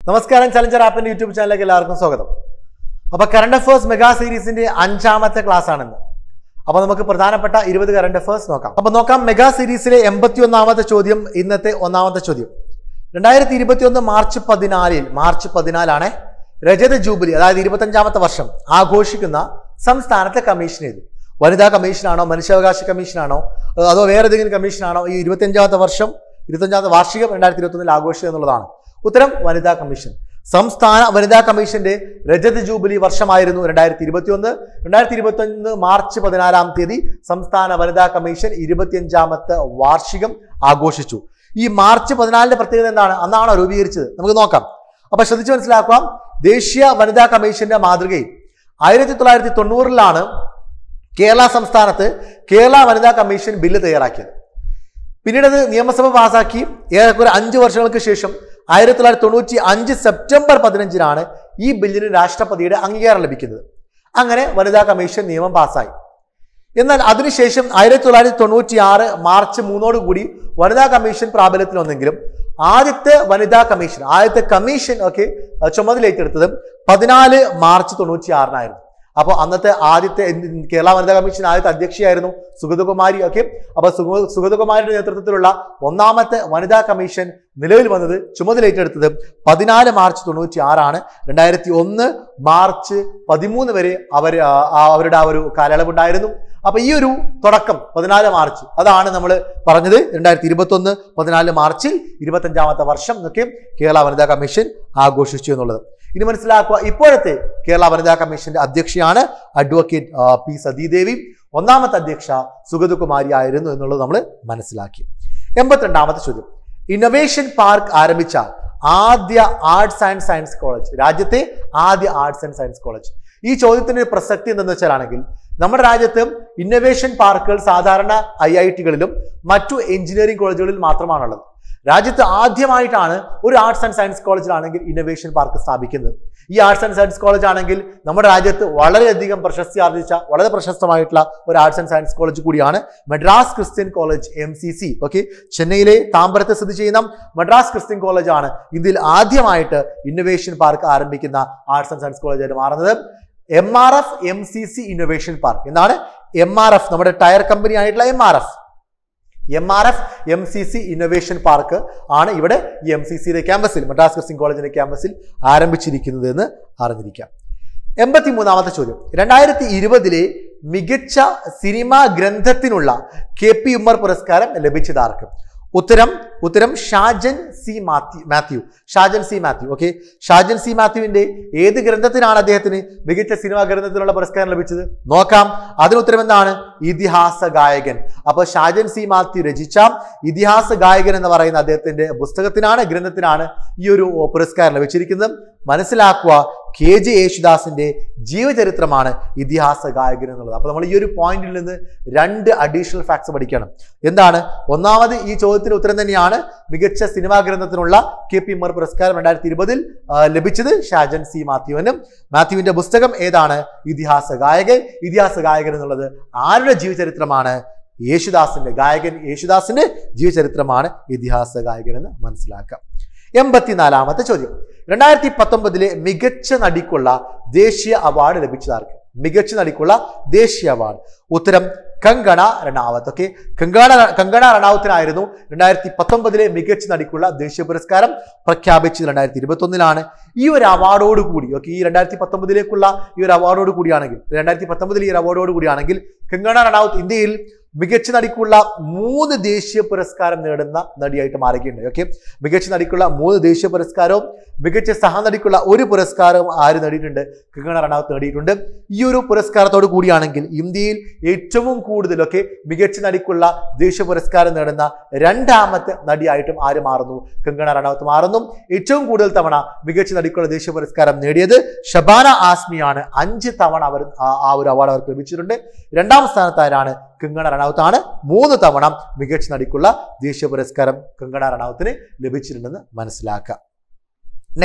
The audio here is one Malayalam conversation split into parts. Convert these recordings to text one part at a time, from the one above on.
നമസ്കാരം ചലഞ്ചർ ആപ്പിന്റെ യൂട്യൂബ് ചാനലിലേക്ക് എല്ലാവർക്കും സ്വാഗതം അപ്പൊ കറണ്ട് അഫേഴ്സ് മെഗാ സീരീസിന്റെ അഞ്ചാമത്തെ ക്ലാസ് ആണെന്ന് അപ്പൊ നമുക്ക് പ്രധാനപ്പെട്ട ഇരുപത് കറണ്ട് അഫേഴ്സ് നോക്കാം അപ്പൊ നോക്കാം മെഗാ സീരീസിലെ എൺപത്തി ഒന്നാമത്തെ ചോദ്യം ഇന്നത്തെ ഒന്നാമത്തെ ചോദ്യം രണ്ടായിരത്തി ഇരുപത്തി ഒന്ന് മാർച്ച് പതിനാലിൽ മാർച്ച് പതിനാലാണ് രജത ജൂബിലി അതായത് ഇരുപത്തഞ്ചാമത്തെ വർഷം ആഘോഷിക്കുന്ന സംസ്ഥാനത്തെ കമ്മീഷൻ ഏത് വനിതാ കമ്മീഷനാണോ മനുഷ്യാവകാശ കമ്മീഷനാണോ അതോ വേറെ ഏതെങ്കിലും കമ്മീഷനാണോ ഈ ഇരുപത്തഞ്ചാമത്തെ വർഷം ഇരുപത്തഞ്ചാമത്തെ വാർഷികം രണ്ടായിരത്തി ഇരുപത്തി ഒന്നിൽ ആഘോഷിക്കുക എന്നുള്ളതാണ് ഉത്തരം വനിതാ കമ്മീഷൻ സംസ്ഥാന വനിതാ കമ്മീഷന്റെ രജത ജൂബിലി വർഷമായിരുന്നു രണ്ടായിരത്തി ഇരുപത്തി ഒന്ന് രണ്ടായിരത്തി ഇരുപത്തി ഒന്ന് മാർച്ച് പതിനാലാം തീയതി സംസ്ഥാന വനിതാ കമ്മീഷൻ ഇരുപത്തിയഞ്ചാമത്തെ വാർഷികം ആഘോഷിച്ചു ഈ മാർച്ച് പതിനാലിന്റെ പ്രത്യേകത എന്താണ് അന്നാണോ രൂപീകരിച്ചത് നമുക്ക് നോക്കാം അപ്പൊ ശ്രദ്ധിച്ച് മനസ്സിലാക്കാം ദേശീയ വനിതാ കമ്മീഷന്റെ മാതൃകയിൽ ആയിരത്തി തൊള്ളായിരത്തി തൊണ്ണൂറിലാണ് കേരള സംസ്ഥാനത്ത് കേരള വനിതാ കമ്മീഷൻ ബില്ല് തയ്യാറാക്കിയത് പിന്നീട് അത് നിയമസഭ പാസാക്കി ഏറെക്കുറെ അഞ്ച് വർഷങ്ങൾക്ക് ശേഷം ആയിരത്തി തൊള്ളായിരത്തി തൊണ്ണൂറ്റി അഞ്ച് സെപ്റ്റംബർ പതിനഞ്ചിനാണ് ഈ ബില്ലിന് രാഷ്ട്രപതിയുടെ അംഗീകാരം ലഭിക്കുന്നത് അങ്ങനെ വനിതാ കമ്മീഷൻ നിയമം പാസ്സായി എന്നാൽ അതിനുശേഷം ആയിരത്തി തൊള്ളായിരത്തി തൊണ്ണൂറ്റി ആറ് മാർച്ച് മൂന്നോട് കൂടി വനിതാ കമ്മീഷൻ പ്രാബല്യത്തിൽ വന്നെങ്കിലും ആദ്യത്തെ വനിതാ കമ്മീഷൻ ആദ്യത്തെ കമ്മീഷൻ ഒക്കെ ചുമതലയേറ്റെടുത്തത് പതിനാല് മാർച്ച് തൊണ്ണൂറ്റി ആറിനായിരുന്നു അപ്പോൾ അന്നത്തെ ആദ്യത്തെ എന്ത് കേരള വനിതാ കമ്മീഷൻ ആദ്യത്തെ അധ്യക്ഷയായിരുന്നു സുഗതകുമാരി ഒക്കെ അപ്പൊ സുഗ സുഗതകുമാരിയുടെ നേതൃത്വത്തിലുള്ള ഒന്നാമത്തെ വനിതാ കമ്മീഷൻ നിലവിൽ വന്നത് ചുമതലയേറ്റെടുത്തത് പതിനാല് മാർച്ച് തൊണ്ണൂറ്റി ആറാണ് രണ്ടായിരത്തി ഒന്ന് മാർച്ച് പതിമൂന്ന് വരെ അവർ അവരുടെ ആ ഒരു കാലയളവുണ്ടായിരുന്നു അപ്പൊ ഈ ഒരു തുടക്കം പതിനാല് മാർച്ച് അതാണ് നമ്മൾ പറഞ്ഞത് രണ്ടായിരത്തി ഇരുപത്തി ഒന്ന് പതിനാല് മാർച്ചിൽ ഇരുപത്തഞ്ചാമത്തെ വർഷം എന്നൊക്കെ കേരള വനിതാ കമ്മീഷൻ ആഘോഷിച്ചു എന്നുള്ളത് ഇനി മനസ്സിലാക്കുക ഇപ്പോഴത്തെ കേരള വനിതാ കമ്മീഷന്റെ അധ്യക്ഷയാണ് അഡ്വക്കേറ്റ് ആ, പി സതീദേവി ഒന്നാമത്തെ അധ്യക്ഷ സുഗതകുമാരി ആയിരുന്നു എന്നുള്ളത് നമ്മൾ മനസ്സിലാക്കി എൺപത്തിരണ്ടാമത്തെ ചോദ്യം ഇന്നൊവേഷൻ പാർക്ക് ആരംഭിച്ച ആദ്യ ആർട്സ് ആൻഡ് സയൻസ് കോളേജ് രാജ്യത്തെ ആദ്യ ആർട്സ് ആൻഡ് സയൻസ് കോളേജ് ഈ ചോദ്യത്തിന്റെ ഒരു പ്രസക്തി എന്തെന്ന് വെച്ചാലാണെങ്കിൽ നമ്മുടെ രാജ്യത്ത് ഇന്നൊവേഷൻ പാർക്കുകൾ സാധാരണ ഐ ഐ ടികളിലും മറ്റു എഞ്ചിനീയറിംഗ് കോളേജുകളിൽ മാത്രമാണുള്ളത് രാജ്യത്ത് ആദ്യമായിട്ടാണ് ഒരു ആർട്സ് ആൻഡ് സയൻസ് കോളേജിലാണെങ്കിൽ ഇന്നൊവേഷൻ പാർക്ക് സ്ഥാപിക്കുന്നത് ഈ ആർട്സ് ആൻഡ് സയൻസ് കോളേജ് ആണെങ്കിൽ നമ്മുടെ രാജ്യത്ത് വളരെയധികം പ്രശസ്തി ആർജിച്ച വളരെ പ്രശസ്തമായിട്ടുള്ള ഒരു ആർട്സ് ആൻഡ് സയൻസ് കോളേജ് കൂടിയാണ് Madras Christian College M C C okay ചെന്നൈയിലെ താമ്പരത്ത് സ്ഥിതി ചെയ്യുന്ന മദ്രാസ് ക്രിസ്ത്യൻ കോളേജ് ആണ് ഇന്ത്യയിൽ ആദ്യമായിട്ട് ഇന്നൊവേഷൻ പാർക്ക് ആരംഭിക്കുന്ന ആർട്സ് ആൻഡ് സയൻസ് കോളേജായിട്ട് മാറുന്നത് M R F M C C innovation park എന്നാണ് എം ആർ എഫ് നമ്മുടെ ടയർ കമ്പനി ആയിട്ടുള്ള M R F M R F M C C innovation park ആണ് ഇവിടെ ഈ എം സി സിയുടെ ക്യാമ്പസിൽ മദ്രാസ് ക്രിസ്ത്യൻ കോളേജിന്റെ ക്യാമ്പസിൽ ആരംഭിച്ചിരിക്കുന്നത് എന്ന് അറിഞ്ഞിരിക്കാം എൺപത്തി മൂന്നാമത്തെ ചോദ്യം രണ്ടായിരത്തി ഇരുപതിലെ മികച്ച സിനിമാ ഗ്രന്ഥത്തിനുള്ള കെ പി ഉമ്മർ പുരസ്കാരം ലഭിച്ചതാർക്ക് ഉത്തരം ഉത്തരം Shajan C Mathew Mathew Shajan C Mathew okay Shajan C മാത്യുവിന്റെ ഏത് ഗ്രന്ഥത്തിനാണ് അദ്ദേഹത്തിന് മികച്ച സിനിമാ ഗ്രന്ഥത്തിനുള്ള പുരസ്കാരം ലഭിച്ചത് നോക്കാം അതിന് ഉത്തരം എന്താണ് ഇതിഹാസ ഗായകൻ അപ്പൊ ഷാജൻ സി മാത്യു രചിച്ച ഇതിഹാസ ഗായകൻ എന്ന് പറയുന്ന അദ്ദേഹത്തിന്റെ പുസ്തകത്തിനാണ് ഗ്രന്ഥത്തിനാണ് ഈ ഒരു പുരസ്കാരം ലഭിച്ചിരിക്കുന്നത് മനസ്സിലാക്കുക കെ ജെ യേശുദാസിന്റെ ജീവചരിത്രമാണ് ഇതിഹാസ ഗായകൻ എന്നുള്ളത് അപ്പൊ നമ്മൾ ഈ ഒരു പോയിന്റിൽ നിന്ന് രണ്ട് അഡീഷണൽ ഫാക്ട്സ് പഠിക്കണം എന്താണ് ഒന്നാമത് ഈ ചോദ്യത്തിന് ഉത്തരം തന്നെയാണ് മികച്ച സിനിമാ ഗ്രന്ഥത്തിനുള്ള കെ പി ഉമ്മർ പുരസ്കാരം രണ്ടായിരത്തി ഇരുപതിൽ ലഭിച്ചത് ഷാജൻ സി മാത്യുവിനും മാത്യുവിന്റെ പുസ്തകം ഏതാണ് ഇതിഹാസ ഗായകൻ ഇതിഹാസ ഗായകൻ എന്നുള്ളത് ആരുടെ ജീവചരിത്രമാണ് യേശുദാസിന്റെ ഗായകൻ യേശുദാസിന്റെ ജീവചരിത്രമാണ് ഇതിഹാസ ഗായകൻ എന്ന് മനസ്സിലാക്കാം എൺപത്തിനാലാമത്തെ ചോദ്യം രണ്ടായിരത്തി പത്തൊമ്പതിലെ മികച്ച നടിക്കുള്ള ദേശീയ അവാർഡ് ലഭിച്ചതാർക്ക് മികച്ച നടിക്കുള്ള ദേശീയ അവാർഡ് ഉത്തരം കങ്കണ റണാവത്ത് ഓക്കെ കങ്കണ കങ്കണ റണാവത്തിനായിരുന്നു രണ്ടായിരത്തി പത്തൊമ്പതിലെ മികച്ച നടിക്കുള്ള ദേശീയ പുരസ്കാരം പ്രഖ്യാപിച്ചത് രണ്ടായിരത്തി ഇരുപത്തി ഒന്നിലാണ് ഈ ഒരു അവാർഡോട് കൂടി ഓക്കെ ഈ രണ്ടായിരത്തി പത്തൊമ്പതിലേക്കുള്ള ഈ ഒരു അവാർഡോട് കൂടിയാണെങ്കിൽ രണ്ടായിരത്തി പത്തൊമ്പതിൽ ഈ ഒരു അവാർഡോട് കൂടിയാണെങ്കിൽ കങ്കണ റണാവത്ത് ഇന്ത്യയിൽ മികച്ച നടിക്കുള്ള മൂന്ന് ദേശീയ പുരസ്കാരം നേടുന്ന നടിയായിട്ട് മാറുകയുണ്ടായി ഓക്കെ മികച്ച നടിക്കുള്ള മൂന്ന് ദേശീയ പുരസ്കാരവും മികച്ച സഹനടിക്കുള്ള ഒരു പുരസ്കാരവും ആര് നേടിയിട്ടുണ്ട് കങ്കണ റണാവത്ത് നേടിയിട്ടുണ്ട് ഈ ഒരു പുരസ്കാരത്തോട് കൂടിയാണെങ്കിൽ ഇന്ത്യയിൽ ഏറ്റവും കൂടുതൽ ഒക്കെ മികച്ച നടിക്കുള്ള ദേശീയ പുരസ്കാരം നേടുന്ന രണ്ടാമത്തെ നടിയായിട്ടും ആര് മാറുന്നു കങ്കണ റണാവത്ത് മാറുന്നു ഏറ്റവും കൂടുതൽ തവണ മികച്ച നടിക്കുള്ള ദേശീയ പുരസ്കാരം നേടിയത് ഷബാന ആസ്മിയാണ് അഞ്ച് തവണ അവർ ആ- ആ ഒരു അവാർഡ് അവർക്ക് ലഭിച്ചിട്ടുണ്ട് രണ്ടാം സ്ഥാനത്ത് ആരാണ് കങ്കണ റണാവത്ത് ആണ് മൂന്ന് തവണ മികച്ച നടിക്കുള്ള ദേശീയ പുരസ്കാരം കങ്കണ റണാവത്തിന് ലഭിച്ചിട്ടുണ്ടെന്ന് മനസ്സിലാക്കുക നെക്സ്റ്റ്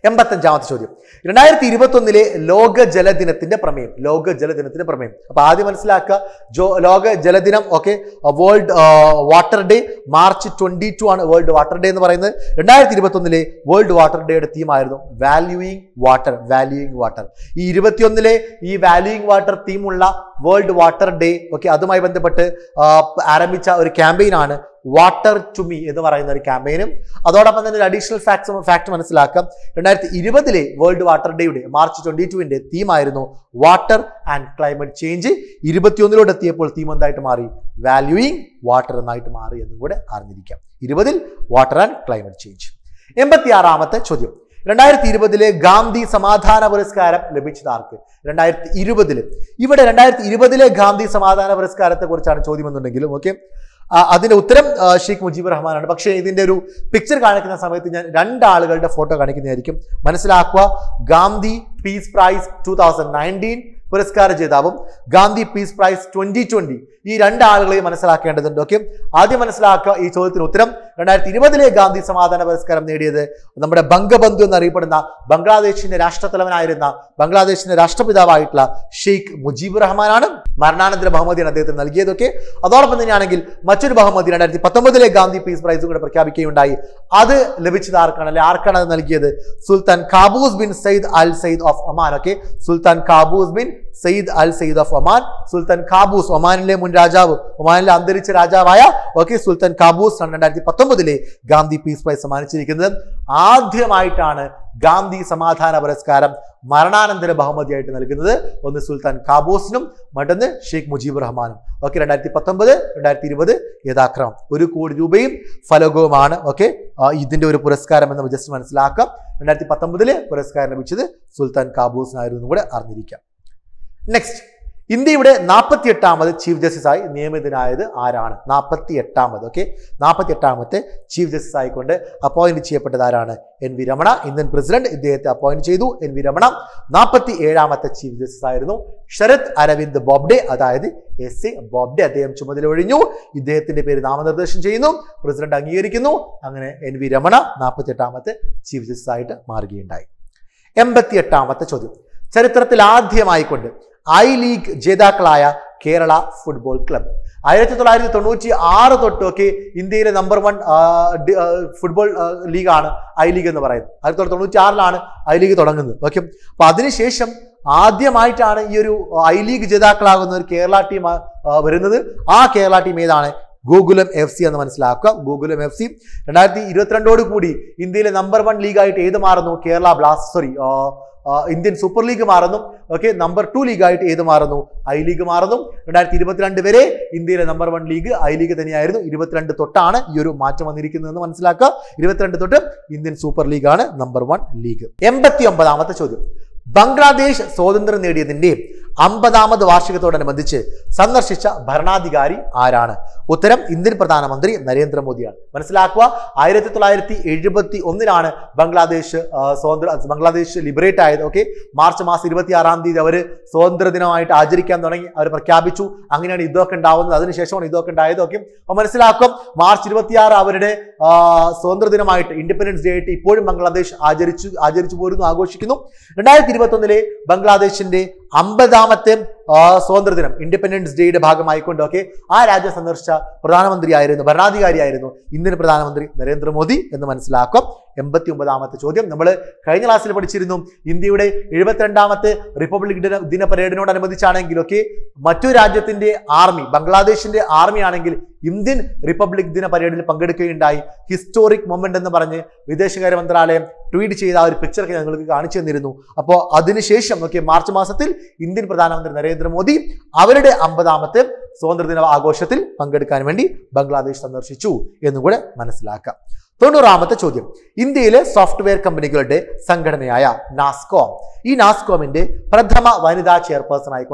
എൺപത്തഞ്ചാമത്തെ ചോദ്യം രണ്ടായിരത്തി ഇരുപത്തി ഒന്നിലെ ലോക ജലദിനത്തിന്റെ പ്രമേയം ലോക ജലദിനത്തിന്റെ പ്രമേയം അപ്പൊ ആദ്യം മനസ്സിലാക്കുക ജോ ലോക ജലദിനം okay world water day March twenty two ആണ് വേൾഡ് വാട്ടർ ഡേ എന്ന് പറയുന്നത് രണ്ടായിരത്തി ഇരുപത്തി ഒന്നിലെ വേൾഡ് വാട്ടർ ഡേയുടെ തീമായിരുന്നു വാല്യൂയിങ് വാട്ടർ വാല്യൂയിങ് വാട്ടർ ഈ ഇരുപത്തിയൊന്നിലെ ഈ വാല്യൂയിങ് വാട്ടർ തീമുള്ള വേൾഡ് വാട്ടർ ഡേ ഓക്കെ അതുമായി ബന്ധപ്പെട്ട് ആ, ആരംഭിച്ച ഒരു ക്യാമ്പയിനാണ് വാട്ടർ ടു മീ എന്ന് പറയുന്ന ഒരു ക്യാമ്പയിനും അതോടൊപ്പം തന്നെ ഒരു അഡീഷണൽ ഫാക്ട്സ് ഫാക്ട് മനസ്സിലാക്കാം രണ്ടായിരത്തി ഇരുപതിലെ വേൾഡ് വാട്ടർ ഡേയുടെ മാർച്ച് ട്വന്റി ടുവിന്റെ തീമായിരുന്നു വാട്ടർ ആൻഡ് ക്ലൈമറ്റ് ചേഞ്ച് ഇരുപത്തിയൊന്നിലോട്ട് എത്തിയപ്പോൾ തീം എന്തായിട്ട് മാറി വാല്യൂയിങ് വാട്ടർ എന്നായിട്ട് മാറി എന്നും കൂടെ അറിഞ്ഞിരിക്കാം ഇരുപതിൽ വാട്ടർ ആൻഡ് ക്ലൈമറ്റ് ചേഞ്ച് എൺപത്തി ആറാമത്തെ ചോദ്യം രണ്ടായിരത്തി ഇരുപതിലെ ഗാന്ധി സമാധാന പുരസ്കാരം ലഭിച്ചത് ആർക്ക് രണ്ടായിരത്തി ഇരുപതില് ഇവിടെ രണ്ടായിരത്തി ഇരുപതിലെ ഗാന്ധി സമാധാന പുരസ്കാരത്തെ കുറിച്ചാണ് ചോദ്യം എന്നുണ്ടെങ്കിലും ഓക്കെ അതിന്റെ ഉത്തരം ആ, ഷെയ്ഖ് മുജീബ് റഹ്മാനാണ് പക്ഷേ ഇതിന്റെ ഒരു പിക്ചർ കാണിക്കുന്ന സമയത്ത് ഞാൻ രണ്ടാളുകളുടെ ഫോട്ടോ കാണിക്കുന്നതായിരിക്കും മനസ്സിലാക്കുക Gandhi peace prize two thousand nineteen പുരസ്കാര ജേതാവും Gandhi peace prize twenty twenty ഈ രണ്ട് ആളുകളെയും മനസ്സിലാക്കേണ്ടതുണ്ട് ഓക്കെ ആദ്യം മനസ്സിലാക്കുക ഈ ചോദ്യത്തിന് ഉത്തരം രണ്ടായിരത്തി ഇരുപതിലെ ഗാന്ധി സമാധാന പുരസ്കാരം നേടിയത് നമ്മുടെ ബംഗബന്ധു എന്നറിയപ്പെടുന്ന ബംഗ്ലാദേശിന്റെ രാഷ്ട്രത്തലവനായിരുന്ന ബംഗ്ലാദേശിന്റെ രാഷ്ട്രപിതാവായിട്ടുള്ള ഷെയ്ഖ് മുജീബ് റഹ്മാനാണ് മരണാനന്തര ബഹുമതിയാണ് അദ്ദേഹത്തിന് നൽകിയതൊക്കെ അതോടൊപ്പം തന്നെയാണെങ്കിൽ മറ്റൊരു ബഹുമതി രണ്ടായിരത്തി പത്തൊമ്പതിലെ ഗാന്ധി പീസ് പ്രൈസ് കൂടെ പ്രഖ്യാപിക്കുകയുണ്ടായി അത് ലഭിച്ചത് ആർക്കാണ് അല്ലെ ആർക്കാണ് അത് നൽകിയത് Sultan Qaboos bin Said al Said of Oman okay Sultan Qaboos bin Said al Said of Oman Sultan Qaboos ഒമാനിലെ മുൻ രാജാവ് ഒമാനിലെ അന്തരിച്ച രാജാവായ ഓക്കെ സുൽത്താൻ കാബൂസ് ആണ് രണ്ടായിരത്തി പത്തൊമ്പതിലെ ഗാന്ധി പീസ് പ്രൈസ് സമ്മാനിച്ചിരിക്കുന്നത് ആദ്യമായിട്ടാണ് ഗാന്ധി സമാധാന പുരസ്കാരം മരണാനന്തര ബഹുമതിയായിട്ട് നൽകുന്നത് ഒന്ന് സുൽത്താൻ കാബൂസിനും മറ്റൊന്ന് ഷെയ്ഖ് മുജീബ് റഹ്മാനും ഓക്കെ രണ്ടായിരത്തി പത്തൊമ്പത് രണ്ടായിരത്തി ഇരുപത് യഥാക്രമം ഒരു കോടി രൂപയും ഫലകവുമാണ് ഓക്കെ ഇതിന്റെ ഒരു പുരസ്കാരം എന്ന് ജസ്റ്റ് മനസ്സിലാക്കാം രണ്ടായിരത്തി പത്തൊമ്പതില് പുരസ്കാരം ലഭിച്ചത് സുൽത്താൻ കാബൂസിനായിരുന്നു എന്നും കൂടെ അറിഞ്ഞിരിക്കാം നെക്സ്റ്റ് ഇന്ത്യയുടെ നാൽപ്പത്തി എട്ടാമത് ചീഫ് ജസ്റ്റിസ് ആയി നിയമിതനായത് ആരാണ് നാൽപ്പത്തി എട്ടാമത് ഓക്കെ നാൽപ്പത്തി എട്ടാമത്തെ ചീഫ് ജസ്റ്റിസ് ആയിക്കൊണ്ട് അപ്പോയിന്റ് ചെയ്യപ്പെട്ടത് ആരാണ് N V Ramana Indian president ഇദ്ദേഹത്തെ അപ്പോയിന്റ് ചെയ്തു എൻ വി രമണ നാൽപ്പത്തി ഏഴാമത്തെ ചീഫ് ജസ്റ്റിസ് ആയിരുന്നു ശരത് അരവിന്ദ് ബോബ്ഡെ അതായത് എസ് എ ബോബ്ഡെ അദ്ദേഹം ചുമതല ഒഴിഞ്ഞു ഇദ്ദേഹത്തിന്റെ പേര് നാമനിർദ്ദേശം ചെയ്യുന്നു പ്രസിഡന്റ് അംഗീകരിക്കുന്നു അങ്ങനെ എൻ വി രമണ നാൽപ്പത്തി എട്ടാമത്തെ ചീഫ് ജസ്റ്റിസ് ആയിട്ട് മാറുകയുണ്ടായി എൺപത്തി എട്ടാമത്തെ ചോദ്യം ചരിത്രത്തിൽ ആദ്യമായിക്കൊണ്ട് ഐ ലീഗ് ജേതാക്കളായ കേരള ഫുട്ബോൾ ക്ലബ് ആയിരത്തി തൊള്ളായിരത്തി തൊണ്ണൂറ്റി ആറ് തൊട്ടൊക്കെ ഇന്ത്യയിലെ നമ്പർ വൺ ഫുട്ബോൾ ആ, ലീഗാണ് ഐ ലീഗ് എന്ന് പറയുന്നത് ആയിരത്തി തൊള്ളായിരത്തി തൊണ്ണൂറ്റി ആറിലാണ് ഐ ലീഗ് തുടങ്ങുന്നത് ഓക്കെ അപ്പൊ അതിനുശേഷം ആദ്യമായിട്ടാണ് ഈ ഒരു ഐ ലീഗ് ജേതാക്കളാകുന്ന ഒരു കേരള ടീം ആ, വരുന്നത് ആ കേരള ടീം ഏതാണ് ഗോകുലം എഫ് സി എന്ന് മനസ്സിലാക്കുക ഗോകുലം എഫ് സി രണ്ടായിരത്തി ഇരുപത്തിരണ്ടോട് കൂടി ഇന്ത്യയിലെ നമ്പർ വൺ ലീഗായിട്ട് ഏത് മാറുന്നു Kerala blast sorry Indian super league മാറുന്നു ഓക്കെ നമ്പർ ടു ലീഗായിട്ട് ഏത് മാറുന്നു ഐ ലീഗ് മാറുന്നു രണ്ടായിരത്തി ഇരുപത്തിരണ്ട് വരെ ഇന്ത്യയിലെ number one league I league തന്നെയായിരുന്നു ഇരുപത്തിരണ്ട് തൊട്ടാണ് ഈ ഒരു മാറ്റം വന്നിരിക്കുന്നതെന്ന് മനസ്സിലാക്കുക ഇരുപത്തിരണ്ട് തൊട്ട് ഇന്ത്യൻ സൂപ്പർ ലീഗാണ് നമ്പർ വൺ ലീഗ് എൺപത്തി ഒമ്പതാമത്തെ ചോദ്യം ബംഗ്ലാദേശ് സ്വാതന്ത്ര്യം നേടിയതിന്റെ അമ്പതാമത് വാർഷികത്തോടനുബന്ധിച്ച് സന്ദർശിച്ച ഭരണാധികാരി ആരാണ് ഉത്തരം ഇന്ത്യൻ പ്രധാനമന്ത്രി നരേന്ദ്രമോദിയാണ് മനസ്സിലാക്കുക ആയിരത്തി തൊള്ളായിരത്തി എഴുപത്തി ഒന്നിലാണ് ബംഗ്ലാദേശ് ആ, സ്വാതന്ത്ര്യ ബംഗ്ലാദേശ് ലിബറേറ്റ് ആയത് ഓക്കെ മാർച്ച് മാസം ഇരുപത്തി ആറാം തീയതി അവർ സ്വാതന്ത്ര്യ ദിനമായിട്ട് ആചരിക്കാൻ തുടങ്ങി അവർ പ്രഖ്യാപിച്ചു അങ്ങനെയാണ് യുദ്ധമൊക്കെ ഉണ്ടാവുന്നത് അതിനുശേഷമാണ് യുദ്ധമൊക്കെ ഉണ്ടായത് ഓക്കെ അപ്പോൾ മനസ്സിലാക്കും മാർച്ച് ഇരുപത്തിയാറ് അവരുടെ ആ, സ്വാതന്ത്ര്യ ദിനമായിട്ട് ഇൻഡിപെൻഡൻസ് ഡേ ആയിട്ട് ഇപ്പോഴും ബംഗ്ലാദേശ് ആചരിച്ചു ആചരിച്ചു പോരുന്നു ആഘോഷിക്കുന്നു രണ്ടായിരത്തി ഇരുപത്തി ഒന്നിലെ ബംഗ്ലാദേശിന്റെ അമ്പതാമത്തെ ആ, സ്വാതന്ത്ര്യ ദിനം ഇൻഡിപെൻഡൻസ് ഡേയുടെ ഭാഗമായിക്കൊണ്ട് ഒക്കെ ആ രാജ്യം സന്ദർശിച്ച പ്രധാനമന്ത്രിയായിരുന്നു ഭരണാധികാരിയായിരുന്നു ഇന്ത്യൻ പ്രധാനമന്ത്രി നരേന്ദ്രമോദി എന്ന് മനസ്സിലാക്കും എൺപത്തി ഒമ്പതാമത്തെ ചോദ്യം നമ്മൾ കഴിഞ്ഞ ക്ലാസ്സിൽ പഠിച്ചിരുന്നു ഇന്ത്യയുടെ എഴുപത്തിരണ്ടാമത്തെ റിപ്പബ്ലിക് ദിന ദിന പരേഡിനോടനുബന്ധിച്ചാണെങ്കിലൊക്കെ മറ്റു രാജ്യത്തിന്റെ ആർമി ബംഗ്ലാദേശിന്റെ ആർമി ആണെങ്കിൽ ഇന്ത്യൻ റിപ്പബ്ലിക് ദിന പരേഡിൽ പങ്കെടുക്കുകയുണ്ടായി ഹിസ്റ്റോറിക് മൊമെന്റ് എന്ന് പറഞ്ഞ് വിദേശകാര്യ മന്ത്രാലയം ട്വീറ്റ് ചെയ്ത ആ ഒരു പിക്ചറൊക്കെ ഞങ്ങൾക്ക് കാണിച്ചു തന്നിരുന്നു അപ്പോൾ അതിനുശേഷം ഓക്കെ മാർച്ച് മാസത്തിൽ ഇന്ത്യൻ പ്രധാനമന്ത്രി നരേന്ദ്രമോദി അവരുടെ അമ്പതാമത്തെ സ്വാതന്ത്ര്യദിന ആഘോഷത്തിൽ പങ്കെടുക്കാൻ വേണ്ടി ബംഗ്ലാദേശ് സന്ദർശിച്ചു എന്നും കൂടെ മനസ്സിലാക്കാം തൊണ്ണൂറാമത്തെ ചോദ്യം ഇന്ത്യയിലെ സോഫ്റ്റ്വെയർ കമ്പനികളുടെ സംഘടനയായ നാസ്കോം ഈ നാസ്കോമിന്റെ പ്രഥമ വനിതാ ചെയർപേഴ്സൺ ആയിക്കൊണ്ട്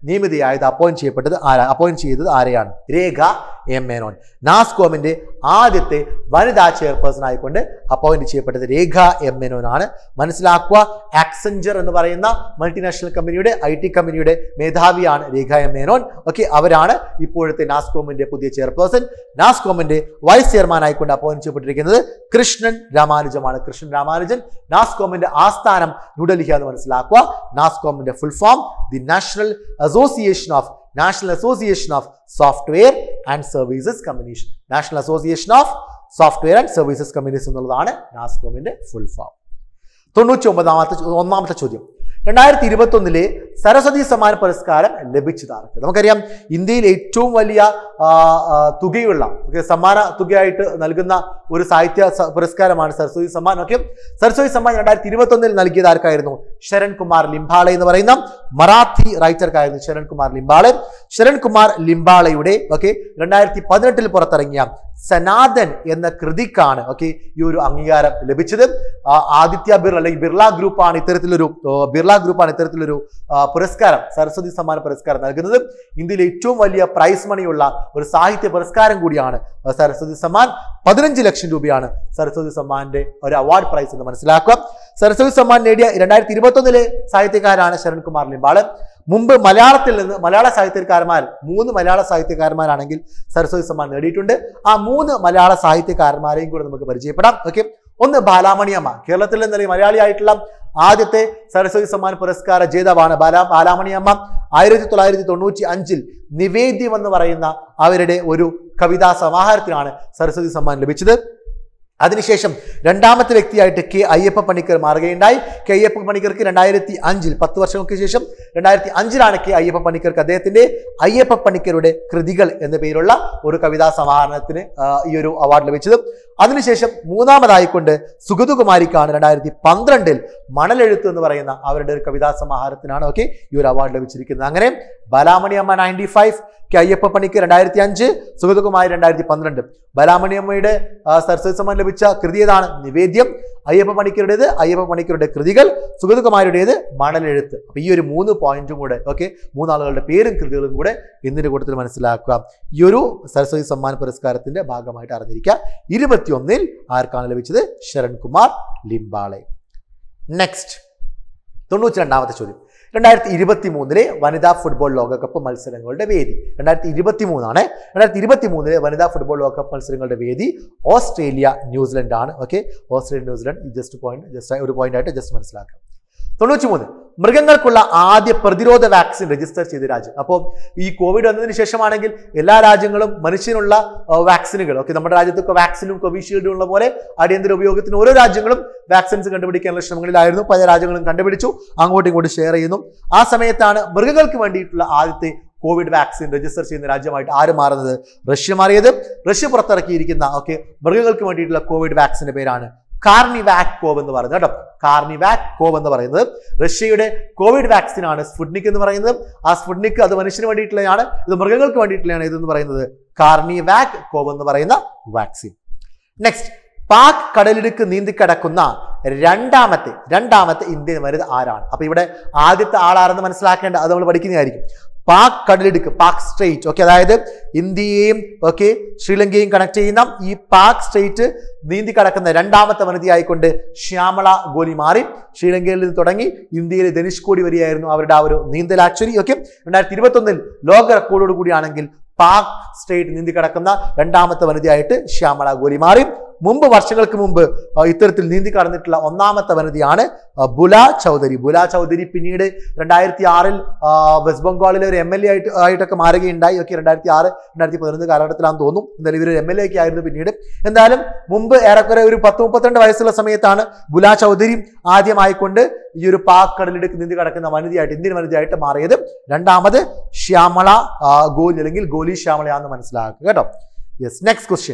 നിയമിതയായത് അപ്പോയിന്റ് ചെയ്യപ്പെട്ടത് ആരാ അപ്പോയിന്റ് ചെയ്തത് ആരെയാണ് രേഖ എം മേനോൻ നാസ്കോമിന്റെ ആദ്യത്തെ വനിതാ ചെയർപേഴ്സൺ ആയിക്കൊണ്ട് അപ്പോയിന്റ് ചെയ്യപ്പെട്ടത് രേഖ എം മേനോനാണ് മനസ്സിലാക്കുക ആക്സഞ്ചർ എന്ന് പറയുന്ന മൾട്ടിനാഷണൽ കമ്പനിയുടെ ഐ ടി കമ്പനിയുടെ മേധാവിയാണ് രേഖ എം മേനോൻ ഓക്കെ അവരാണ് ഇപ്പോഴത്തെ നാസ്കോമിന്റെ പുതിയ ചെയർപേഴ്സൺ നാസ്കോമിന്റെ വൈസ് ചെയർമാൻ ആയിക്കൊണ്ട് അപ്പോയിന്റ് ചെയ്യപ്പെട്ടിരിക്കുന്നത് കൃഷ്ണൻ രാമാനുജമാണ് കൃഷ്ണൻ രാമാനുജൻ നാസ്കോമിന്റെ ആസ്ഥാനം ന്യൂഡൽഹി എന്ന് മനസ്സിലാക്കുക നാസ്കോമിന്റെ full form the national association of national association of software and services companies national association of software and services companies എന്നുള്ളതാണ് നാസ്കോമിന്റെ ഫുൾ ഫോം തൊണ്ണൂറ്റി ഒമ്പതാമത്തെ ചോ- ഒന്നാമത്തെ ചോദ്യം രണ്ടായിരത്തി ഇരുപത്തി ഒന്നിലെ സരസ്വതി സമ്മാൻ പുരസ്കാരം ലഭിച്ചതാർക്ക് നമുക്കറിയാം ഇന്ത്യയിൽ ഏറ്റവും വലിയ ആ, ആ, തുകയുള്ള okay, സമ്മാന തുകയായിട്ട് നൽകുന്ന ഒരു സാഹിത്യ സ- പുരസ്കാരമാണ് സരസ്വതി സമ്മാൻ ഓക്കെ സരസ്വതി സമ്മാൻ രണ്ടായിരത്തി ഇരുപത്തി ഒന്നിൽ നൽകിയത് ആർക്കായിരുന്നു ശരൺ കുമാർ ലിംബാളെ എന്ന് പറയുന്ന മറാത്തി റൈറ്റർക്കായിരുന്നു ശരൺ കുമാർ ലിംബാളെ ശരൺ കുമാർ ലിംബാളയുടെ ഓക്കെ രണ്ടായിരത്തി പതിനെട്ടിൽ പുറത്തിറങ്ങിയ സനാതൻ എന്ന കൃതിക്കാണ് ഓക്കെ ഈ ഒരു അംഗീകാരം ലഭിച്ചത് ആ, ആദിത്യ ബിർള അല്ലെങ്കിൽ ബിർള ഗ്രൂപ്പാണ് ഇത്തരത്തിലൊരു ആ, ബിർള ഗ്രൂപ്പാണ് ഇത്തരത്തിലൊരു ആ, പുരസ്കാരം സരസ്വതി സമ്മാന പുരസ്കാരം നൽകുന്നത് ഇന്ത്യയിലെ ഏറ്റവും വലിയ പ്രൈസ് മണിയുള്ള ഒരു സാഹിത്യ പുരസ്കാരം കൂടിയാണ് ആ, സരസ്വതി സമ്മാൻ പതിനഞ്ച് ലക്ഷം രൂപയാണ് സരസ്വതി സമ്മാന്റെ ഒരു അവാർഡ് പ്രൈസ് എന്ന് മനസ്സിലാക്കുക സരസ്വതി സമ്മാൻ നേടിയ രണ്ടായിരത്തി ഇരുപത്തി ഒന്നിലെ സാഹിത്യകാരാണ് ശരൺകുമാർ ലിംബാള് മുമ്പ് മലയാളത്തിൽ നിന്ന് മലയാള സാഹിത്യകാരന്മാർ മൂന്ന് മലയാള സാഹിത്യകാരന്മാരാണെങ്കിൽ സരസ്വതി സമ്മാൻ നേടിയിട്ടുണ്ട് ആ മൂന്ന് മലയാള സാഹിത്യകാരന്മാരെയും കൂടെ നമുക്ക് പരിചയപ്പെടാം ഓക്കെ ഒന്ന് ബാലാമണിയമ്മ കേരളത്തിൽ നിന്ന് മലയാളിയായിട്ടുള്ള ആദ്യത്തെ സരസ്വതി സമ്മാൻ പുരസ്കാര ജേതാവാണ് ബാലാ ബാലാമണിയമ്മ ആയിരത്തി തൊള്ളായിരത്തി തൊണ്ണൂറ്റി അഞ്ചിൽ നിവേദ്യം എന്ന് പറയുന്ന അവരുടെ ഒരു കവിതാ സമാഹാരത്തിനാണ് സരസ്വതി സമ്മാൻ ലഭിച്ചത് അതിനുശേഷം രണ്ടാമത്തെ വ്യക്തിയായിട്ട് കെ അയ്യപ്പ പണിക്കർ മാറുകയുണ്ടായി കെ അയ്യപ്പ പണിക്കർക്ക് രണ്ടായിരത്തി അഞ്ചിൽ പത്ത് വർഷങ്ങൾക്ക് ശേഷം രണ്ടായിരത്തി അഞ്ചിലാണ് കെ അയ്യപ്പ പണിക്കർക്ക് അദ്ദേഹത്തിന്റെ അയ്യപ്പ പണിക്കരുടെ കൃതികൾ എന്ന പേരുള്ള ഒരു കവിതാ സമാഹരണത്തിന് ആ, ഈ ഒരു അവാർഡ് ലഭിച്ചത് അതിനുശേഷം മൂന്നാമതായിക്കൊണ്ട് സുഗതകുമാരിക്കാണ് രണ്ടായിരത്തി പന്ത്രണ്ടിൽ മണലെഴുത്ത് എന്ന് പറയുന്ന അവരുടെ ഒരു കവിതാ സമാഹാരത്തിനാണ് ഓക്കെ ഈ ഒരു അവാർഡ് ലഭിച്ചിരിക്കുന്നത് അങ്ങനെ ബലാമണി അമ്മ നയൻറ്റി ഫൈവ് കെ അയ്യപ്പ പണിക്ക് രണ്ടായിരത്തി അഞ്ച് സുഗതകുമാരി രണ്ടായിരത്തി പന്ത്രണ്ട് ബലാമണി അമ്മയുടെ ആ, സരസ്വതി സമ്മാൻ ലഭിച്ച കൃതി ഏതാണ് നിവേദ്യം അയ്യപ്പ പണിക്കരുടേത് അയ്യപ്പ പണിക്കരുടെ കൃതികൾ സുഗതകുമാരിയുടേത് മണലെഴുത്ത് അപ്പൊ ഈ ഒരു മൂന്ന് പോയിന്റും കൂടെ ഓക്കെ മൂന്നാളുകളുടെ പേരും കൃതികളും കൂടെ ഇതിന്റെ കൂട്ടത്തിൽ മനസ്സിലാക്കുക ഈ ഒരു സരസ്വതി സമ്മാൻ പുരസ്കാരത്തിന്റെ ഭാഗമായിട്ട് അറിഞ്ഞിരിക്കുക ഇരുപത്തിയൊന്നിൽ ആർക്കാണ് ലഭിച്ചത് ശരൺ കുമാർ ലിംബാളെ നെക്സ്റ്റ് തൊണ്ണൂറ്റി രണ്ടാമത്തെ ചോദ്യം രണ്ടായിരത്തി ഇരുപത്തി മൂന്നിലെ വനിതാ ഫുട്ബോൾ ലോകകപ്പ് മത്സരങ്ങളുടെ വേദി രണ്ടായിരത്തി ഇരുപത്തി മൂന്നാണ് രണ്ടായിരത്തി ഇരുപത്തി മൂന്നിലെ വനിതാ ഫുട്ബോൾ ലോകകപ്പ് മത്സരങ്ങളുടെ വേദി ഓസ്ട്രേലിയ ന്യൂസിലൻഡ് ആണ് okay Australia New Zealand just point just ഒരു പോയിന്റ് ആയിട്ട് ജസ്റ്റ് മനസ്സിലാക്കാം തൊണ്ണൂറ്റി മൂന്ന് മൃഗങ്ങൾക്കുള്ള ആദ്യ പ്രതിരോധ വാക്സിൻ രജിസ്റ്റർ ചെയ്ത രാജ്യം അപ്പോൾ ഈ കോവിഡ് വന്നതിന് ശേഷമാണെങ്കിൽ എല്ലാ രാജ്യങ്ങളും മനുഷ്യനുള്ള ആ, വാക്സിനുകൾ ഓക്കെ നമ്മുടെ രാജ്യത്തൊക്കെ വാക്സിനും കോവിഷീൽഡും ഉള്ള പോലെ അടിയന്തര ഉപയോഗത്തിന് ഓരോ രാജ്യങ്ങളും വാക്സിൻസ് കണ്ടുപിടിക്കാനുള്ള ശ്രമങ്ങളിലായിരുന്നു പല രാജ്യങ്ങളും കണ്ടുപിടിച്ചു അങ്ങോട്ടും ഇങ്ങോട്ടും ഷെയർ ചെയ്യുന്നു ആ സമയത്താണ് മൃഗങ്ങൾക്ക് വേണ്ടിയിട്ടുള്ള ആദ്യത്തെ കോവിഡ് വാക്സിൻ രജിസ്റ്റർ ചെയ്യുന്ന രാജ്യമായിട്ട് ആര് മാറുന്നത് റഷ്യ മാറിയത് റഷ്യ പുറത്തിറക്കിയിരിക്കുന്ന ഓക്കെ മൃഗങ്ങൾക്ക് വേണ്ടിയിട്ടുള്ള കോവിഡ് വാക്സിന്റെ പേരാണ് കാർണിവാക് കോവ് എന്ന് പറയുന്നത് കേട്ടോ കാർണിവാക് കോവ് എന്ന് പറയുന്നത് റഷ്യയുടെ കോവിഡ് വാക്സിൻ ആണ് സ്ഫുട്നിക് എന്ന് പറയുന്നത് ആ സ്ഫുട്നിക് അത് മനുഷ്യന് വേണ്ടിയിട്ടുള്ളതാണ് ഇത് മൃഗങ്ങൾക്ക് വേണ്ടിയിട്ടുള്ളതാണ് ഇതെന്ന് പറയുന്നത് കാർണിവാക് കോവ് എന്ന് പറയുന്ന വാക്സിൻ നെക്സ്റ്റ് പാക് കടലിടുക്ക് നീന്തിക്കടക്കുന്ന രണ്ടാമത്തെ രണ്ടാമത്തെ ഇന്ത്യൻ വനിത ആരാണ് അപ്പൊ ഇവിടെ ആദ്യത്തെ ആളാരെന്ന് മനസ്സിലാക്കേണ്ട അത് നമ്മൾ പഠിക്കുന്നതായിരിക്കും പാക് കടലിടുക്ക് പാക് സ്ട്രേറ്റ് ഓക്കെ അതായത് ഇന്ത്യയെയും ഓക്കെ ശ്രീലങ്കയെയും കണക്ട് ചെയ്യുന്ന ഈ പാക് സ്ട്രേറ്റ് നീന്തി കടക്കുന്ന രണ്ടാമത്തെ വനിതയായിക്കൊണ്ട് ശ്യാമള ഗോലി മാറി ശ്രീലങ്കയിൽ നിന്ന് തുടങ്ങി ഇന്ത്യയിലെ ധനുഷ്കോടി വരെയായിരുന്നു അവരുടെ ആ ഒരു നീന്തൽ ആക്ച്വലി ഓക്കെ രണ്ടായിരത്തി ഇരുപത്തി ഒന്നിൽ ലോക റെക്കോർഡോട് കൂടിയാണെങ്കിൽ പാക് സ്റ്റേറ്റ് നീന്തി കടക്കുന്ന രണ്ടാമത്തെ വനിതയായിട്ട് ശ്യാമള ഗോലി മാറി മുമ്പ് വർഷങ്ങൾക്ക് മുമ്പ് ആ, ഇത്തരത്തിൽ നീന്തി കടന്നിട്ടുള്ള ഒന്നാമത്തെ വനിതയാണ് ആ, ബുല ചൗധരി ബുല ചൗധരി പിന്നീട് രണ്ടായിരത്തി ആറിൽ വെസ്റ്റ് ബംഗാളിലെ ഒരു എം എൽ എ ആയിട്ട് ആയിട്ടൊക്കെ മാറുകയുണ്ടായി ഒക്കെ രണ്ടായിരത്തി ആറ് രണ്ടായിരത്തി പതിനൊന്ന് കാലഘട്ടത്തിലാണെന്ന് തോന്നുന്നു എന്തായാലും ഇവർ എം എൽ എ ഒക്കെ ആയിരുന്നു പിന്നീട് എന്തായാലും മുമ്പ് ഏറെക്കുറെ ഒരു പത്ത് മുപ്പത്തിരണ്ട് വയസ്സുള്ള സമയത്താണ് ബുല ചൗധരി ആദ്യമായിക്കൊണ്ട് ഈ ഒരു പാക് കടലിടുക്ക് നീന്തി കടക്കുന്ന വനിതയായിട്ട് ഇന്ത്യൻ വനിതയായിട്ട് മാറിയത് രണ്ടാമത് ശ്യാമള ആ, ഗോലി അല്ലെങ്കിൽ ഗോലി ശ്യാമളയാന്ന് മനസ്സിലാക്കുക കേട്ടോ യെസ് നെക്സ്റ്റ് ക്വസ്റ്റ്യൻ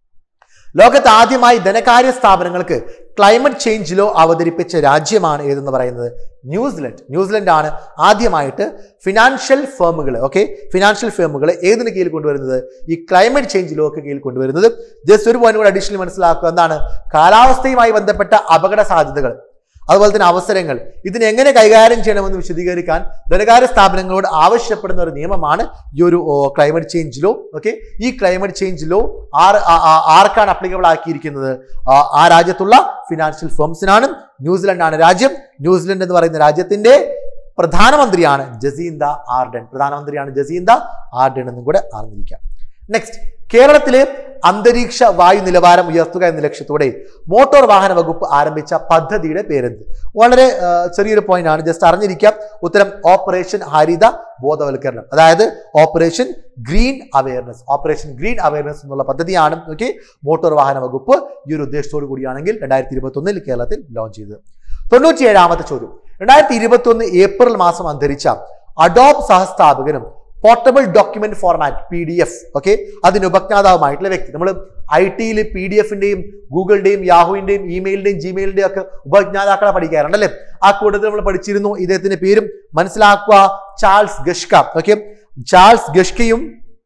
ലോകത്ത് ആദ്യമായി ധനകാര്യ സ്ഥാപനങ്ങൾക്ക് ക്ലൈമറ്റ് ചേഞ്ച് ലോ അവതരിപ്പിച്ച രാജ്യമാണ് ഏതെന്ന് പറയുന്നത് ന്യൂസിലൻഡ് ന്യൂസിലൻഡ് ആണ് ആദ്യമായിട്ട് ഫിനാൻഷ്യൽ ഫേമുകൾ ഓക്കെ ഫിനാൻഷ്യൽ ഫേമുകൾ ഏതിന് കീഴിൽ കൊണ്ടുവരുന്നത് ഈ ക്ലൈമറ്റ് ചേഞ്ച് ലോക്ക് കീഴിൽ കൊണ്ടുവരുന്നത് ജസ്റ്റ് ഒരു പോയിന്റ് കൂടെ അഡീഷണൽ മനസ്സിലാക്കുക എന്താണ് കാലാവസ്ഥയുമായി ബന്ധപ്പെട്ട അപകട സാധ്യതകൾ അതുപോലെ തന്നെ അവസരങ്ങൾ ഇതിനെ എങ്ങനെ കൈകാര്യം ചെയ്യണമെന്ന് വിശദീകരിക്കാൻ ധനകാര്യ സ്ഥാപനങ്ങളോട് ആവശ്യപ്പെടുന്ന ഒരു നിയമമാണ് ഈ ഒരു ക്ലൈമറ്റ് ചേഞ്ച് ലോ ഓക്കെ ഈ ക്ലൈമറ്റ് ചേഞ്ച് ലോ ആർ ആ- ആ- ആർക്കാണ് അപ്ലിക്കബിൾ ആക്കിയിരിക്കുന്നത് ആ, ആ രാജ്യത്തുള്ള ഫിനാൻഷ്യൽ ഫേംസിനാണ് ന്യൂസിലൻഡ് ആണ് രാജ്യം ന്യൂസിലൻഡ് എന്ന് പറയുന്ന രാജ്യത്തിന്റെ പ്രധാനമന്ത്രിയാണ് ജസീന്ത ആർഡൻ പ്രധാനമന്ത്രിയാണ് ജസീന്ത ആർഡൻ എന്നും കൂടെ അറിഞ്ഞിരിക്കാം നെക്സ്റ്റ് കേരളത്തിലെ അന്തരീക്ഷ വായു നിലവാരം ഉയർത്തുക എന്ന ലക്ഷ്യത്തോടെ മോട്ടോർ വാഹന വകുപ്പ് ആരംഭിച്ച പദ്ധതിയുടെ പേരെന്ത് വളരെ ആ, ചെറിയൊരു പോയിന്റ് ആണ് ജസ്റ്റ് അറിഞ്ഞിരിക്കാം ഉത്തരം ഓപ്പറേഷൻ ഹരിത ബോധവൽക്കരണം അതായത് operation green awareness operation green awareness എന്നുള്ള പദ്ധതിയാണ് ഓക്കെ മോട്ടോർ വാഹന വകുപ്പ് ഈ ഒരു ഉദ്ദേശത്തോടു കൂടിയാണെങ്കിൽ രണ്ടായിരത്തി ഇരുപത്തി ഒന്നിൽ കേരളത്തിൽ ലോഞ്ച് ചെയ്തത് തൊണ്ണൂറ്റിയേഴാമത്തെ ചോദ്യം രണ്ടായിരത്തി ഇരുപത്തി ഒന്ന് ഏപ്രിൽ മാസം അന്തരിച്ച അഡോബ് സഹസ്ഥാപകനും portable document format P D F okay അതിന് ഉപജ്ഞാതാവുമായിട്ടുള്ള വ്യക്തി നമ്മൾ ഐ ടിയിൽ പി ഡി എഫിന്റെയും ഗൂഗിളിന്റെയും യാഹുവിന്റെയും ഇമെയിലിന്റെയും ജിമെയിലിന്റെയും ഒക്കെ ഉപജ്ഞാതാക്കളെ പഠിക്കാറുണ്ട് അല്ലേ ആ കൂട്ടത്തിൽ നമ്മൾ പഠിച്ചിരുന്നു ഇദ്ദേഹത്തിന്റെ പേരും മനസ്സിലാക്കുക ചാൾസ് ഗഷ്ക ഓക്കെ ചാൾസ് ഗഷ്കയും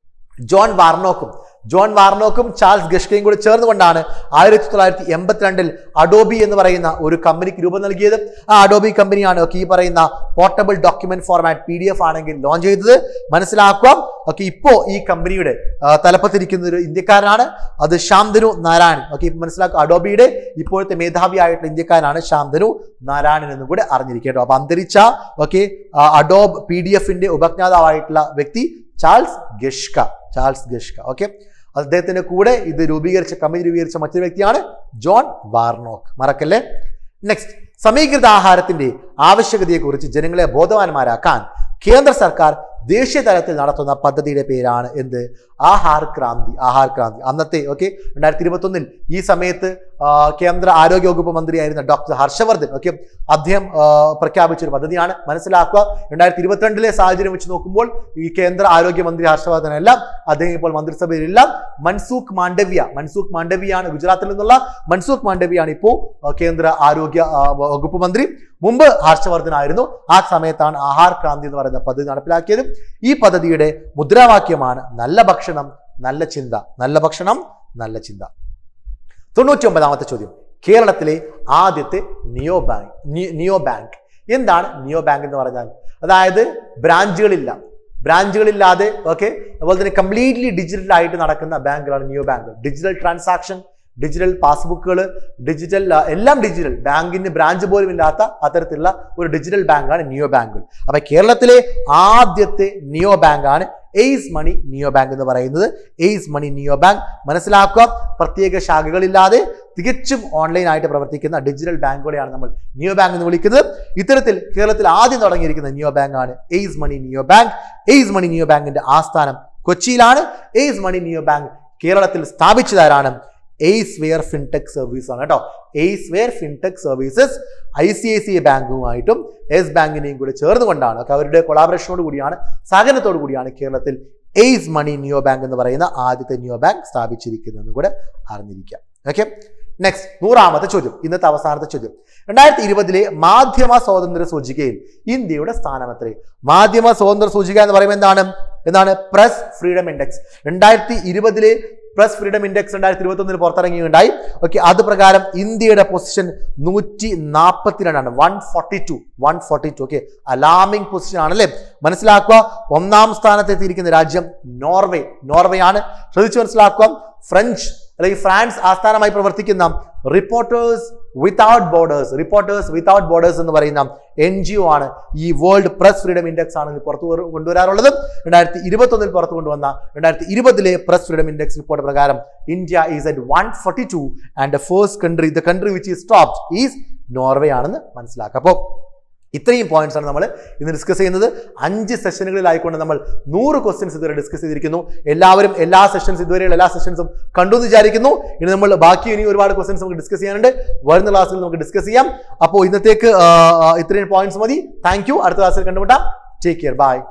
ജോൺ വാർണോക്കും ജോൺ വാർണോക്കും ചാൾസ് ഗഷ്കയും കൂടി ചേർന്നുകൊണ്ടാണ് ആയിരത്തി തൊള്ളായിരത്തി എൺപത്തിരണ്ടിൽ അഡോബി എന്ന് പറയുന്ന ഒരു കമ്പനിക്ക് രൂപം നൽകിയത് ആ അഡോബി കമ്പനിയാണ് ഒക്കെ ഈ പറയുന്ന portable document format P D F ആണെങ്കിൽ ലോഞ്ച് ചെയ്തത് മനസ്സിലാക്കുക ഓക്കെ ഇപ്പോ ഈ കമ്പനിയുടെ ആ, തലപ്പത്തിരിക്കുന്ന ഒരു ഇന്ത്യക്കാരനാണ് അത് ശാന്തനു നാരായൺ ഓക്കെ മനസ്സിലാക്കുക അഡോബിയുടെ ഇപ്പോഴത്തെ മേധാവിയായിട്ടുള്ള ഇന്ത്യക്കാരനാണ് ശാന്തനു നാരായണൻ എന്നും കൂടെ അറിഞ്ഞിരിക്കട്ടോ അപ്പൊ അന്തരിച്ച ഓക്കെ അഡോബ് പി ഡി എഫിന്റെ ഉപജ്ഞാതാവായിട്ടുള്ള വ്യക്തി Charles Geschke Charles Geschke okay അദ്ദേഹത്തിന്റെ കൂടെ ഇത് രൂപീകരിച്ച കമ്പനി രൂപീകരിച്ച മറ്റൊരു വ്യക്തിയാണ് ജോൺ വാർണോക്ക് മറക്കല്ലേ നെക്സ്റ്റ് സമീകൃത ആഹാരത്തിന്റെ ആവശ്യകതയെക്കുറിച്ച് ജനങ്ങളെ ബോധവാന്മാരാക്കാൻ കേന്ദ്ര സർക്കാർ ദേശീയ തലത്തിൽ നടത്തുന്ന പദ്ധതിയുടെ പേരാണ് എന്ത് ആഹാർ ക്രാന്തി ആഹാർ ക്രാന്തി അന്നത്തെ ഓക്കെ രണ്ടായിരത്തി ഇരുപത്തൊന്നിൽ ഈ സമയത്ത് ആ, കേന്ദ്ര ആരോഗ്യ വകുപ്പ് മന്ത്രിയായിരുന്ന ഡോക്ടർ ഹർഷവർദ്ധൻ ഓക്കെ അദ്ദേഹം ആ, പ്രഖ്യാപിച്ച ഒരു പദ്ധതിയാണ് മനസ്സിലാക്കുക രണ്ടായിരത്തി ഇരുപത്തിരണ്ടിലെ സാഹചര്യം വെച്ച് നോക്കുമ്പോൾ ഈ കേന്ദ്ര ആരോഗ്യമന്ത്രി ഹർഷവർദ്ധൻ എല്ലാം അദ്ദേഹം ഇപ്പോൾ മന്ത്രിസഭയിലില്ല മൻസൂഖ് മാണ്ഡവ്യ മൻസൂഖ് മാണ്ഡവ്യയാണ് ഗുജറാത്തിൽ നിന്നുള്ള മൻസൂഖ് മാണ്ഡവ്യയാണ് ഇപ്പോൾ ആ, കേന്ദ്ര ആരോഗ്യ ആ, വകുപ്പ് മന്ത്രി മുമ്പ് ഹർഷവർദ്ധൻ ആയിരുന്നു ആ സമയത്താണ് ആഹാർ ക്രാന്തി എന്ന് പറയുന്ന പദ്ധതി നടപ്പിലാക്കിയത് ഈ പദ്ധതിയുടെ മുദ്രാവാക്യമാണ് നല്ല ഭക്ഷണം നല്ല ചിന്ത നല്ല ഭക്ഷണം നല്ല ചിന്ത തൊണ്ണൂറ്റി ഒമ്പതാമത്തെ ചോദ്യം കേരളത്തിലെ ആദ്യത്തെ നിയോ ബാങ്ക് നി- നിയോ ബാങ്ക് എന്താണ് നിയോ ബാങ്ക് എന്ന് പറഞ്ഞാൽ അതായത് ബ്രാഞ്ചുകളില്ല ബ്രാഞ്ചുകളില്ലാതെ ഓക്കെ അതുപോലെ തന്നെ കംപ്ലീറ്റ്ലി ഡിജിറ്റൽ ആയിട്ട് നടക്കുന്ന ബാങ്കുകളാണ് neo bank digital transaction digital പാസ്ബുക്കുകൾ ഡിജിറ്റൽ ആ, എല്ലാം ഡിജിറ്റൽ ബാങ്കിന് ബ്രാഞ്ച് പോലും ഇല്ലാത്ത അത്തരത്തിലുള്ള ഒരു ഡിജിറ്റൽ ബാങ്കാണ് നിയോ ബാങ്കുകൾ അപ്പൊ കേരളത്തിലെ ആദ്യത്തെ നിയോ ബാങ്കാണ് എയ്സ് മണി നിയോ ബാങ്ക് എന്ന് പറയുന്നത് എയ്സ് മണി നിയോ ബാങ്ക് മനസ്സിലാക്കുക പ്രത്യേക ശാഖകളില്ലാതെ തികച്ചും ഓൺലൈനായിട്ട് പ്രവർത്തിക്കുന്ന ഡിജിറ്റൽ ബാങ്കുകളെയാണ് നമ്മൾ നിയോ ബാങ്ക് എന്ന് വിളിക്കുന്നത് ഇത്തരത്തിൽ കേരളത്തിൽ ആദ്യം തുടങ്ങിയിരിക്കുന്ന നിയോ ബാങ്കാണ് ace money neo bank ace money neo ബാങ്കിന്റെ ആസ്ഥാനം കൊച്ചിയിലാണ് എയ്സ് മണി നിയോ ബാങ്ക് കേരളത്തിൽ സ്ഥാപിച്ചതാരാണ് എയ്സ് വെയർ ഫിൻടെക് സർവീസ് ആണ് കേട്ടോ ace ware fintech services I C I C I ബാങ്കുമായിട്ടും എസ് ബാങ്കിനെയും കൂടെ ചേർന്നുകൊണ്ടാണ് ഒക്കെ അവരുടെ കൊളാബറേഷനോട് കൂടിയാണ് സഹകരണത്തോടു കൂടിയാണ് കേരളത്തിൽ എയ്സ് മണി നിയോ ബാങ്ക് എന്ന് പറയുന്ന ആദ്യത്തെ നിയോ ബാങ്ക് സ്ഥാപിച്ചിരിക്കുന്നതെന്ന് കൂടെ അറിഞ്ഞിരിക്കാം ഓക്കെ നെക്സ്റ്റ് നൂറാമത്തെ ചോദ്യം ഇന്നത്തെ അവസാനത്തെ ചോദ്യം രണ്ടായിരത്തി ഇരുപതിലെ മാധ്യമ സ്വാതന്ത്ര്യ സൂചികയിൽ ഇന്ത്യയുടെ സ്ഥാനം എത്രേ മാധ്യമ സ്വാതന്ത്ര്യ സൂചിക എന്ന് പറയുമ്പോൾ എന്താണ് എന്താണ് പ്രസ് ഫ്രീഡം ഇൻഡെക്സ് രണ്ടായിരത്തി ഇരുപതിലെ പ്രസ് ഫ്രീഡം ഇൻഡെക്സ് രണ്ടായിരത്തി ഇരുപത്തി ഒന്നിൽ പുറത്തിറങ്ങിയുണ്ടായി ഓക്കെ അത് പ്രകാരം ഇന്ത്യയുടെ പൊസിഷൻ നൂറ്റി നാൽപ്പത്തിരണ്ടാണ് one forty two one forty two okay alarming position ആണല്ലേ മനസ്സിലാക്കുക ഒന്നാം സ്ഥാനത്ത് എത്തിയിരിക്കുന്ന രാജ്യം നോർവേ നോർവേ ആണ് ശ്രദ്ധിച്ചു മനസ്സിലാക്കുക ഫ്രഞ്ച് അല്ലെങ്കിൽ ഫ്രാൻസ് ആസ്ഥാനമായി പ്രവർത്തിക്കുന്ന reporters without borders reporters without borders എന്ന് പറയുന്ന എൻ ജി ഒ ആണ് ഈ വേൾഡ് പ്രസ് ഫ്രീഡം ഇൻഡെക്സ് ആണ് ഇത് പുറത്തു കൊ- കൊണ്ടുവരാറുള്ളത് രണ്ടായിരത്തി ഇരുപത്തി ഒന്നിൽ പുറത്തു കൊണ്ടുവന്ന രണ്ടായിരത്തി ഇരുപതിലെ പ്രസ് ഫ്രീഡം ഇൻഡെക്സ് റിപ്പോർട്ട് പ്രകാരം India is at one forty two and the first country the country which is top is Norway ആണെന്ന് മനസ്സിലാക്കുക അപ്പോൾ ഇത്രയും പോയിന്റ്സ് ആണ് നമ്മൾ ഇന്ന് ഡിസ്കസ് ചെയ്യുന്നത് അഞ്ച് സെഷനുകളിലായിക്കൊണ്ട് നമ്മൾ നൂറ് ക്വസ്റ്റ്യൻസ് ഇതുവരെ ഡിസ്കസ് ചെയ്തിരിക്കുന്നു എല്ലാവരും എല്ലാ സെഷൻസ് ഇതുവരെയുള്ള എല്ലാ സെഷൻസും കണ്ടു എന്ന് വിചാരിക്കുന്നു ഇനി നമ്മൾ ബാക്കി ഇനി ഒരുപാട് ക്വസ്റ്റ്യൻസ് നമുക്ക് ഡിസ്കസ് ചെയ്യാനുണ്ട് വരുന്ന ക്ലാസ്സിൽ നമുക്ക് ഡിസ്കസ് ചെയ്യാം അപ്പോൾ ഇന്നത്തേക്ക് ആ, ആ, ഇത്രയും പോയിന്റ്സ് മതി താങ്ക് യു അടുത്ത ക്ലാസ്സിൽ കണ്ടുമുട്ടാം ടേക്ക് കെയർ ബൈ